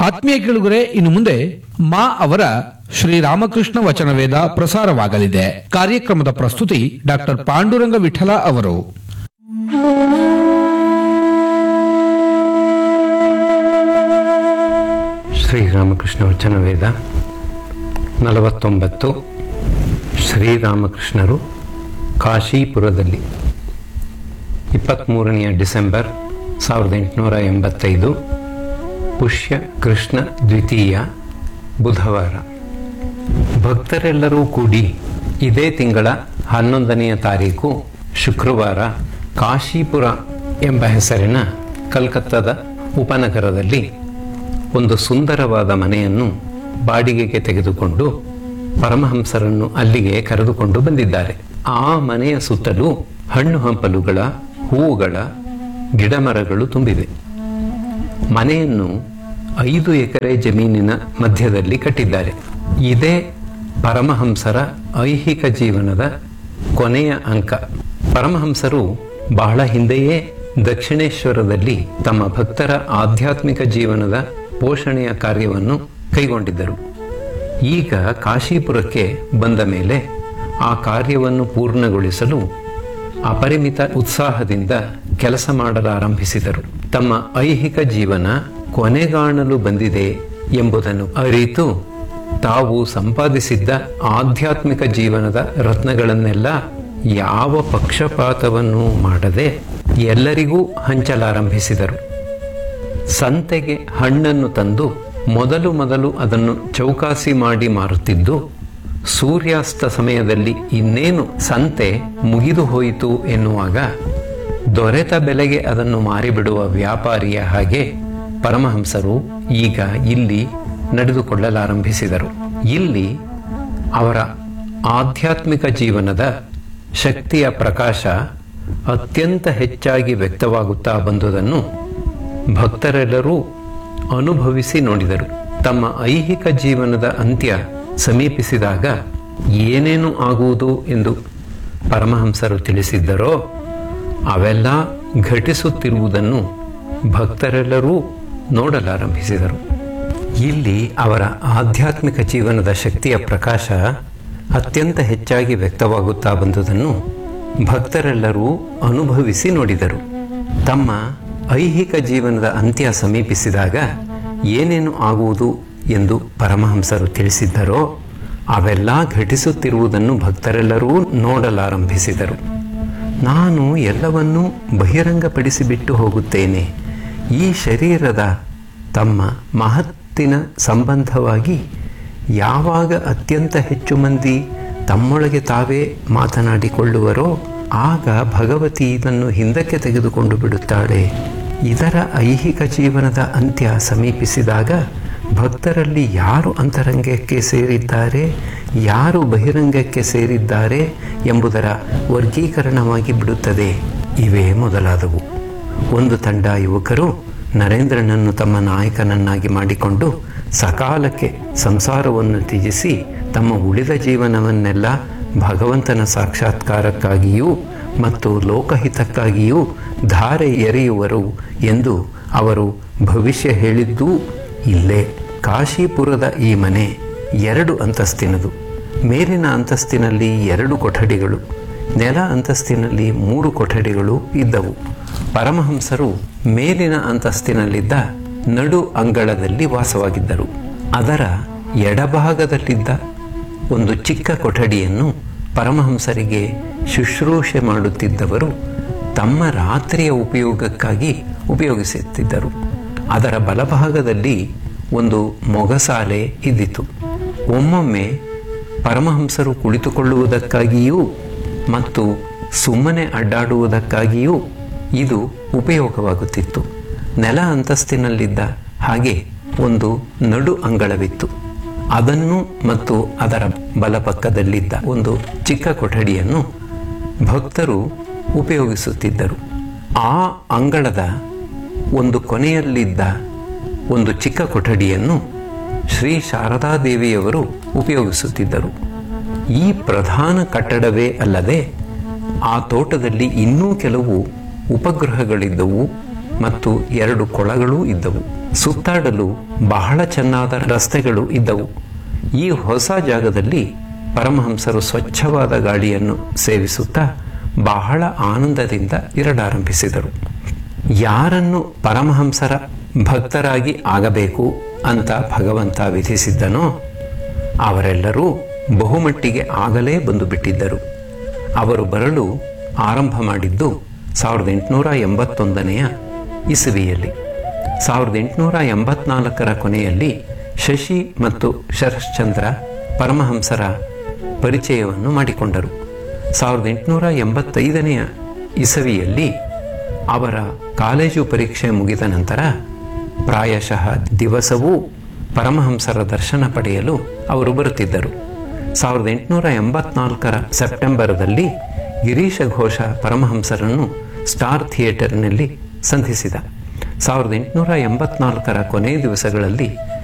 ಆತ್ಮೀಯ ಕೇಳುಗರೆ ಇನ್ನು ಮುಂದೆ ಮಾ ಅವರ ಶ್ರೀರಾಮಕೃಷ್ಣ ವಚನವೇದ ಪ್ರಸಾರವಾಗಲಿದೆ ಕಾರ್ಯಕ್ರಮದ ಪ್ರಸ್ತುತಿ ಡಾಕ್ಟರ್ ಪಾಂಡುರಂಗ ವಿಠಲ ಅವರು ಶ್ರೀರಾಮಕೃಷ್ಣ ವಚನವೇದ ನಲವತ್ತೊಂಬತ್ತು ಶ್ರೀರಾಮಕೃಷ್ಣರು ಕಾಶೀಪುರದಲ್ಲಿ ಇಪ್ಪತ್ತ್ಮೂರನೆಯ ಡಿಸೆಂಬರ್ ಸಾವಿರದ ಎಂಟುನೂರ ಎಂಬತ್ತೈದು ಪುಷ್ಯ ಕೃಷ್ಣ ದ್ವಿತೀಯ ಬುಧವಾರ ಭಕ್ತರೆಲ್ಲರೂ ಕೂಡಿ ಇದೇ ತಿಂಗಳ ಹನ್ನೊಂದನೆಯ ತಾರೀಕು ಶುಕ್ರವಾರ ಕಾಶೀಪುರ ಎಂಬ ಹೆಸರಿನ ಕಲ್ಕತ್ತಾದ ಉಪನಗರದಲ್ಲಿ ಒಂದು ಸುಂದರವಾದ ಮನೆಯನ್ನು ಬಾಡಿಗೆಗೆ ತೆಗೆದುಕೊಂಡು ಪರಮಹಂಸರನ್ನು ಅಲ್ಲಿಗೆ ಕರೆದುಕೊಂಡು ಬಂದಿದ್ದಾರೆ ಆ ಮನೆಯ ಸುತ್ತಲೂ ಹಣ್ಣು ಹಂಪಲುಗಳ ಹೂವುಗಳ ಗಿಡಮರಗಳು ತುಂಬಿವೆ ಮನೆಯನ್ನು ಐದು ಎಕರೆ ಜಮೀನಿನ ಮಧ್ಯದಲ್ಲಿ ಕಟ್ಟಿದ್ದಾರೆ ಇದೇ ಪರಮಹಂಸರ ಐಹಿಕ ಜೀವನದ ಕೊನೆಯ ಅಂಕ ಪರಮಹಂಸರು ಬಹಳ ಹಿಂದೆಯೇ ದಕ್ಷಿಣೇಶ್ವರದಲ್ಲಿ ತಮ್ಮ ಭಕ್ತರ ಆಧ್ಯಾತ್ಮಿಕ ಜೀವನದ ಪೋಷಣೆಯ ಕಾರ್ಯವನ್ನು ಕೈಗೊಂಡಿದ್ದರು ಈಗ ಕಾಶೀಪುರಕ್ಕೆ ಬಂದ ಮೇಲೆ ಆ ಕಾರ್ಯವನ್ನು ಪೂರ್ಣಗೊಳಿಸಲು ಅಪರಿಮಿತ ಉತ್ಸಾಹದಿಂದ ಕೆಲಸ ಮಾಡಲಾರಂಭಿಸಿದರು ತಮ್ಮ ಐಹಿಕ ಜೀವನ ಕೊನೆಗಾಣಲು ಬಂದಿದೆ ಎಂಬುದನ್ನು ಅರಿತು ತಾವು ಸಂಪಾದಿಸಿದ್ದ ಆಧ್ಯಾತ್ಮಿಕ ಜೀವನದ ರತ್ನಗಳನ್ನೆಲ್ಲ ಯಾವ ಪಕ್ಷಪಾತವನ್ನು ಮಾಡದೆ ಎಲ್ಲರಿಗೂ ಹಂಚಲಾರಂಭಿಸಿದರು ಸಂತೆಗೆ ಹಣ್ಣನ್ನು ತಂದು ಮೊದಲು ಮೊದಲು ಅದನ್ನು ಚೌಕಾಸಿ ಮಾಡಿ ಮಾರುತ್ತಿದ್ದು ಸೂರ್ಯಾಸ್ತ ಸಮಯದಲ್ಲಿ ಇನ್ನೇನು ಸಂತೆ ಮುಗಿದು ಹೋಯಿತು ಎನ್ನುವಾಗ ದೊರೆತ ಬೆಲೆಗೆ ಅದನ್ನು ಮಾರಿಬಿಡುವ ವ್ಯಾಪಾರಿಯ ಹಾಗೆ ಪರಮಹಂಸರು ಈಗ ಇಲ್ಲಿ ನಡೆದುಕೊಳ್ಳಲಾರಂಭಿಸಿದರು ಇಲ್ಲಿ ಅವರ ಆಧ್ಯಾತ್ಮಿಕ ಜೀವನದ ಶಕ್ತಿಯ ಪ್ರಕಾಶ ಅತ್ಯಂತ ಹೆಚ್ಚಾಗಿ ವ್ಯಕ್ತವಾಗುತ್ತಾ ಬಂದುದನ್ನು ಭಕ್ತರೆಲ್ಲರೂ ಅನುಭವಿಸಿ ನೋಡಿದರು ತಮ್ಮ ಐಹಿಕ ಜೀವನದ ಅಂತ್ಯ ಸಮೀಪಿಸಿದಾಗ ಏನೇನು ಆಗುವುದು ಎಂದು ಪರಮಹಂಸರು ತಿಳಿಸಿದ್ದರೋ ಅವೆಲ್ಲ ಘಟಿಸುತ್ತಿರುವುದನ್ನು ಭಕ್ತರೆಲ್ಲರೂ ನೋಡಲಾರಂಭಿಸಿದರು ಇಲ್ಲಿ ಅವರ ಆಧ್ಯಾತ್ಮಿಕ ಜೀವನದ ಶಕ್ತಿಯ ಪ್ರಕಾಶ ಅತ್ಯಂತ ಹೆಚ್ಚಾಗಿ ವ್ಯಕ್ತವಾಗುತ್ತಾ ಬಂದುದನ್ನು ಭಕ್ತರೆಲ್ಲರೂ ಅನುಭವಿಸಿ ನೋಡಿದರು ತಮ್ಮ ಐಹಿಕ ಜೀವನದ ಅಂತ್ಯ ಸಮೀಪಿಸಿದಾಗ ಏನೇನು ಆಗುವುದು ಎಂದು ಪರಮಹಂಸರು ತಿಳಿಸಿದ್ದರೋ ಅವೆಲ್ಲ ಘಟಿಸುತ್ತಿರುವುದನ್ನು ಭಕ್ತರೆಲ್ಲರೂ ನೋಡಲಾರಂಭಿಸಿದರು ನಾನು ಎಲ್ಲವನ್ನೂ ಬಹಿರಂಗಪಡಿಸಿಬಿಟ್ಟು ಹೋಗುತ್ತೇನೆ ಈ ಶರೀರದ ತಮ್ಮ ಮಹತ್ತಿನ ಸಂಬಂಧವಾಗಿ ಯಾವಾಗ ಅತ್ಯಂತ ಹೆಚ್ಚು ಮಂದಿ ತಮ್ಮೊಳಗೆ ತಾವೇ ಮಾತನಾಡಿಕೊಳ್ಳುವರೋ ಆಗ ಭಗವತಿ ಇದನ್ನು ಹಿಂದಕ್ಕೆ ತೆಗೆದುಕೊಂಡು ಬಿಡುತ್ತಾಳೆ ಇದರ ಐಹಿಕ ಜೀವನದ ಅಂತ್ಯ ಸಮೀಪಿಸಿದಾಗ ಭಕ್ತರಲ್ಲಿ ಯಾರು ಅಂತರಂಗಕ್ಕೆ ಸೇರಿದ್ದಾರೆ ಯಾರು ಬಹಿರಂಗಕ್ಕೆ ಸೇರಿದ್ದಾರೆ ಎಂಬುದರ ವರ್ಗೀಕರಣವಾಗಿ ಬಿಡುತ್ತದೆ ಇವೇ ಮೊದಲಾದವು ಒಂದು ತಂಡ ಯುವಕರು ನರೇಂದ್ರನನ್ನು ತಮ್ಮ ನಾಯಕನನ್ನಾಗಿ ಮಾಡಿಕೊಂಡು ಸಕಾಲಕ್ಕೆ ಸಂಸಾರವನ್ನು ತ್ಯಜಿಸಿ ತಮ್ಮ ಉಳಿದ ಜೀವನವನ್ನೆಲ್ಲ ಭಗವಂತನ ಸಾಕ್ಷಾತ್ಕಾರಕ್ಕಾಗಿಯೂ ಮತ್ತು ಲೋಕಹಿತಕ್ಕಾಗಿಯೂ ಧಾರೆ ಎರೆಯುವರು ಎಂದು ಅವರು ಭವಿಷ್ಯ ಹೇಳಿದ್ದೂ ಇಲ್ಲೇ ಕಾಶೀಪುರದ ಈ ಮನೆ ಎರಡು ಅಂತಸ್ತಿನದು ಮೇಲಿನ ಅಂತಸ್ತಿನಲ್ಲಿ ಎರಡು ಕೊಠಡಿಗಳು ನೆಲ ಅಂತಸ್ತಿನಲ್ಲಿ ಮೂರು ಕೊಠಡಿಗಳು ಇದ್ದವು ಪರಮಹಂಸರು ಮೇಲಿನ ಅಂತಸ್ತಿನಲ್ಲಿದ್ದ ನಡು ಅಂಗಳದಲ್ಲಿ ವಾಸವಾಗಿದ್ದರು ಅದರ ಎಡಭಾಗದಲ್ಲಿದ್ದ ಒಂದು ಚಿಕ್ಕ ಕೊಠಡಿಯನ್ನು ಪರಮಹಂಸರಿಗೆ ಶುಶ್ರೂಷೆ ಮಾಡುತ್ತಿದ್ದವರು ತಮ್ಮ ರಾತ್ರಿಯ ಉಪಯೋಗಕ್ಕಾಗಿ ಉಪಯೋಗಿಸುತ್ತಿದ್ದರು ಅದರ ಬಲಭಾಗದಲ್ಲಿ ಒಂದು ಮೊಗಸಾಲೆ ಇದ್ದಿತು ಒಮ್ಮೊಮ್ಮೆ ಪರಮಹಂಸರು ಕುಳಿತುಕೊಳ್ಳುವುದಕ್ಕಾಗಿಯೂ ಮತ್ತು ಸುಮ್ಮನೆ ಅಡ್ಡಾಡುವುದಕ್ಕಾಗಿಯೂ ಇದು ಉಪಯೋಗವಾಗುತ್ತಿತ್ತು ನೆಲ ಅಂತಸ್ತಿನಲ್ಲಿದ್ದ ಹಾಗೆ ಒಂದು ನಡು ಅಂಗಳವಿತ್ತು ಅದನ್ನು ಮತ್ತು ಅದರ ಬಲಪಕ್ಕದಲ್ಲಿದ್ದ ಒಂದು ಚಿಕ್ಕ ಕೊಠಡಿಯನ್ನು ಭಕ್ತರು ಉಪಯೋಗಿಸುತ್ತಿದ್ದರು ಆ ಅಂಗಳದ ಒಂದು ಕೊನೆಯಲ್ಲಿದ್ದ ಒಂದು ಚಿಕ್ಕ ಕೊಠಡಿಯನ್ನು ಶ್ರೀ ಶಾರದಾದೇವಿಯವರು ಉಪಯೋಗಿಸುತ್ತಿದ್ದರು ಈ ಪ್ರಧಾನ ಕಟ್ಟಡವೇ ಅಲ್ಲದೆ ಆ ತೋಟದಲ್ಲಿ ಇನ್ನೂ ಕೆಲವು ಉಪಗ್ರಹಗಳಿದ್ದವು ಮತ್ತು ಎರಡು ಕೊಳಗಳೂ ಇದ್ದವು ಸುತ್ತಾಡಲು ಬಹಳ ಚೆನ್ನಾದ ರಸ್ತೆಗಳು ಇದ್ದವು ಈ ಹೊಸ ಜಾಗದಲ್ಲಿ ಪರಮಹಂಸರು ಸ್ವಚ್ಛವಾದ ಗಾಳಿಯನ್ನು ಸೇವಿಸುತ್ತಾ ಬಹಳ ಆನಂದದಿಂದ ಇರಲಾರಂಭಿಸಿದರು ಯಾರನ್ನು ಪರಮಹಂಸರ ಭಕ್ತರಾಗಿ ಆಗಬೇಕು ಅಂತ ಭಗವಂತ ವಿಧಿಸಿದ್ದನೋ ಅವರೆಲ್ಲರೂ ಬಹುಮಟ್ಟಿಗೆ ಆಗಲೇ ಬಂದು ಬಿಟ್ಟಿದ್ದರು ಅವರು ಬರಲು ಆರಂಭ ಮಾಡಿದ್ದು ಸಾವಿರದ ಎಂಟುನೂರ ಎಂಬತ್ತೊಂದನೆಯ ಇಸವಿಯಲ್ಲಿ ಸಾವಿರದ ಎಂಟುನೂರ ಎಂಬತ್ನಾಲ್ಕರ ಕೊನೆಯಲ್ಲಿ ಶಶಿ ಮತ್ತು ಶರಶ್ಚಂದ್ರ ಪರಮಹಂಸರ ಪರಿಚಯವನ್ನು ಮಾಡಿಕೊಂಡರು ಸಾವಿರದ ಎಂಟುನೂರ ಎಂಬತ್ತೈದನೆಯ ಇಸವಿಯಲ್ಲಿ ಅವರ ಕಾಲೇಜು ಪರೀಕ್ಷೆ ಮುಗಿದ ನಂತರ ಪ್ರಾಯಶಃ ದಿವಸವೂ ಪರಮಹಂಸರ ದರ್ಶನ ಪಡೆಯಲು ಅವರು ಬರುತ್ತಿದ್ದರು ಸಾವಿರದ ಎಂಟುನೂರ ಎಂಬತ್ನಾಲ್ಕರ ಸೆಪ್ಟೆಂಬರ್ದಲ್ಲಿ ಗಿರೀಶ ಘೋಷ ಪರಮಹಂಸರನ್ನು ಸ್ಟಾರ್ ಥಿಯೇಟರ್ನಲ್ಲಿ ಸಂಧಿಸಿದ ಸಾವಿರದ ಎಂಟುನೂರ ಎಂಬತ್ನಾಲ್ಕರ ಕೊನೆಯ ದಿವಸಗಳಲ್ಲಿ